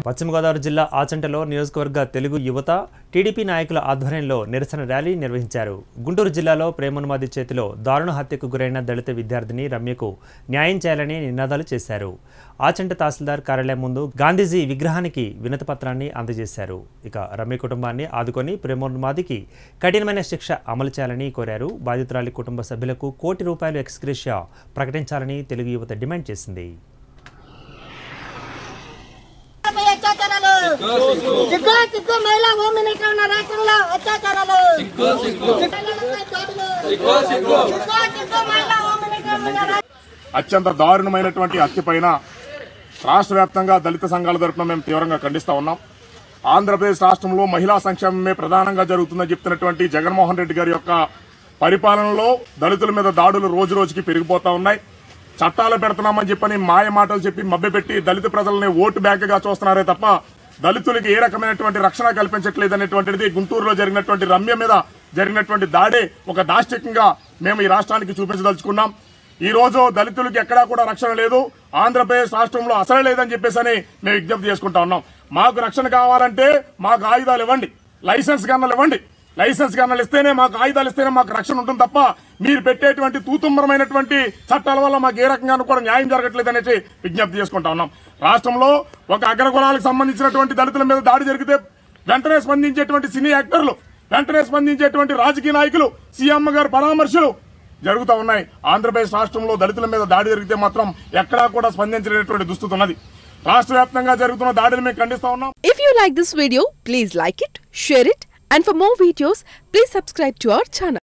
పశ్చిమ గోదావరి జిల్లా ఆచంటలో నియోజకవర్గ తెలుగు యువత టీడీపీ నాయకుల ఆధ్వర్యంలో నిరసన ర్యాలీ నిర్వహించారు గుంటూరు జిల్లాలో ప్రేమనుమాది చేతిలో దారుణ హత్యకు గురైన దళిత విద్యార్థిని రమ్యకు న్యాయం చేయాలని నినాదాలు చేశారు ఆచంట తహసీల్దార్ కార్యాలయం ముందు గాంధీజీ విగ్రహానికి వినతి పత్రాన్ని అందజేశారు ఇక రమ్య కుటుంబాన్ని ఆదుకొని ప్రేమోన్మాదికి కఠినమైన శిక్ష అమలు చేయాలని కోరారు బాధితురాలి కుటుంబ సభ్యులకు కోటి రూపాయలు ఎక్స్గ్రేషియా ప్రకటించాలని తెలుగు యువత డిమాండ్ చేసింది పై అత్యాచారాలు సిగ్గు సిగ్గు మహిళా హోమ్ మినిస్టర్ ఉన్న రాష్ట్రంలో అత్యాచారాలు మహిళలపై దాడులు. సిగ్గు సిగ్గు మహిళా హోమ్ మినిస్టర్ ఉన్న రాష్ట్రంలో అత్యంత దారుణమైనటువంటి హత్య పైన రాష్ట్ర వ్యాప్తంగా దళిత సంఘాల తరపున మేము తీవ్రంగా ఖండిస్తా ఉన్నాం ఆంధ్రప్రదేశ్ రాష్ట్రంలో మహిళా సంక్షేమమే ప్రధానంగా జరుగుతుందని చెప్తున్నటువంటి జగన్మోహన్ రెడ్డి గారి యొక్క పరిపాలనలో దళితుల మీద దాడులు రోజు రోజుకి పెరిగిపోతా ఉన్నాయి చట్టాలు పెడుతున్నామని చెప్పని మాయ మాటలు చెప్పి మభ్యపెట్టి దళిత ప్రజలని ఓటు బ్యాంక్ గా చూస్తున్నారే తప్ప దళితులకి ఏ రకమైనటువంటి రక్షణ కల్పించట్లేదు అనేటువంటిది గుంటూరులో జరిగినటువంటి రమ్య మీద జరిగినటువంటి దాడే ఒక దాష్టికంగా మేము ఈ రాష్ట్రానికి చూపించదలుచుకున్నాం ఈ రోజు దళితులకి ఎక్కడా కూడా రక్షణ లేదు ఆంధ్రప్రదేశ్ రాష్ట్రంలో అసలు లేదని చెప్పేసి మేము విజ్ఞప్తి చేసుకుంటా ఉన్నాం మాకు రక్షణ కావాలంటే మాకు ఆయుధాలు ఇవ్వండి లైసెన్స్ గన్నలు ఇవ్వండి లైసెన్స్ గన్నలు ఇస్తేనే మాకు ఆయుధాలు ఇస్తేనే మాకు రక్షణ ఉంటుంది తప్ప మీరు పెట్టేటువంటి తూతుమ్మరమైనటువంటి చట్టాల వల్ల మాకు ఏ రకంగానూ కూడా న్యాయం జరగట్లేదు అనేది విజ్ఞప్తి చేసుకుంటా ఉన్నాం రాష్ట్రంలో ఒక అగ్రకులాలకు సంబంధించినటువంటి దళితుల మీద దాడి జరిగితే వెంటనే స్పందించేటువంటి సినీ యాక్టర్లు వెంటనే స్పందించేటువంటి రాజకీయ నాయకులు సీఎం గారు పరామర్శలు జరుగుతూ ఉన్నాయి ఆంధ్రప్రదేశ్ రాష్ట్రంలో దళితుల మీద దాడి జరిగితే మాత్రం ఎక్కడా కూడా స్పందించలేనటువంటి దుస్థితి ఉన్నది రాష్ట్ర వ్యాప్తంగా జరుగుతున్న దాడిని మేము ఖండిస్తా ఉన్నాం If you like this video, please like it, share it, and for more videos, please subscribe to our channel.